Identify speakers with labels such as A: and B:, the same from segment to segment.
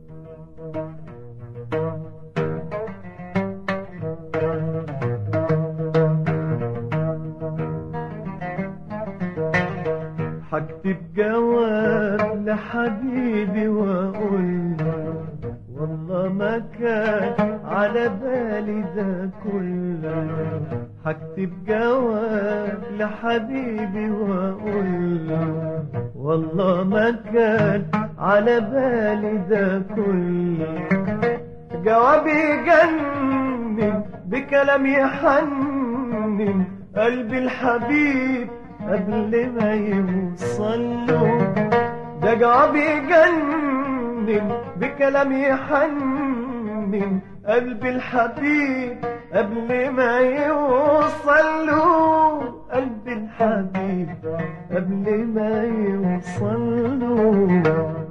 A: حكتب جواب لحبيبي واقول له والله ما كان على بالي ده كله حكتب جواب لحبيبي واقول له والله ما كان على بالي ده كله جوابي يجنن بكلام يحنن قلبي الحبيب قبل ما يوصل له ده جوابي يجنن بكلام يحنن قلبي الحبيب قبل ما يوصل له قلبي الحبيب قبل ما يوصل له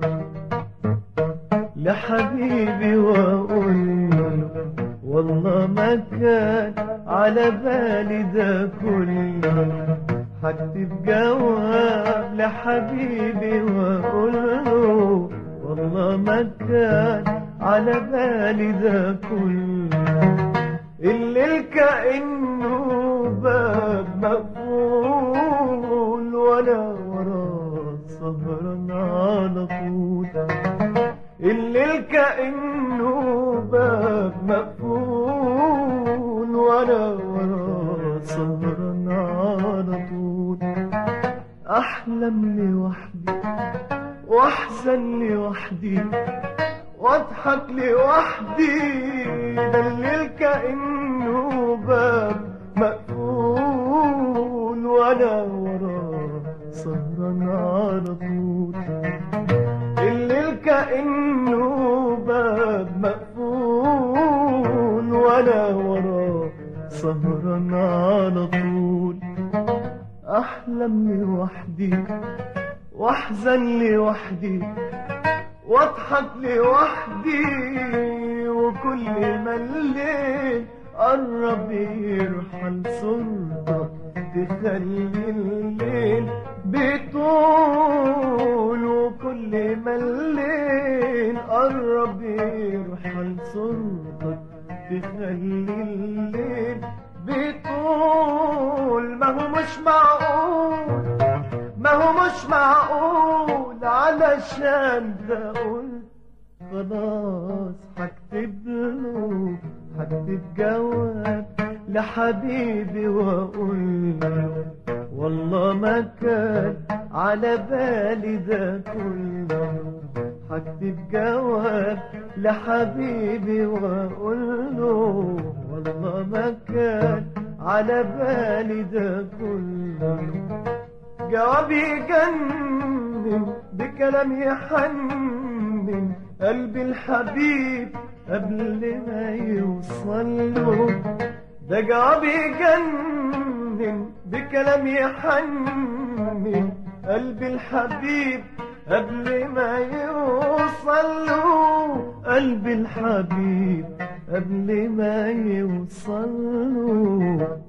A: لحبيبي واقول له والله ما كان على بالي ده كله هكتب جواب لحبيبي واقول له والله ما كان على بالي ده كله الليل كأنه باب مقفول وانا وراه سهران على طول الليل كأنه باب مقفول وانا وراه سهران على طول احلم لوحدي واحزن لوحدي واضحك لوحدي ده الليل كأنه باب مقفول وانا وراه سهران على طول الليل كأنه باب مقفول وانا وراه سهران على طول احلم لوحدي واحزن لوحدي واضحك لوحدي وكل ما الليل قرب يرحل صورتك تخلي الليل بطول وكل ما الليل قرب يرحل صورتك تخلي الليل بطول ما هو مش معقول ما هو مش معقول علشان ده قلت خلاص هكتب له هكتب جواب لحبيبي واقول له والله ما كان على بالي ده كله هكتب جواب لحبيبي واقول له والله ما كان على بالي ده كله جوابي يجنن بكلام يحنن قلبي الحبيب قبل ما يوصل له ده جوابي يجنن بكلام يحنن قلبي الحبيب قبل ما يوصل له قلبي الحبيب قبل ما يوصل له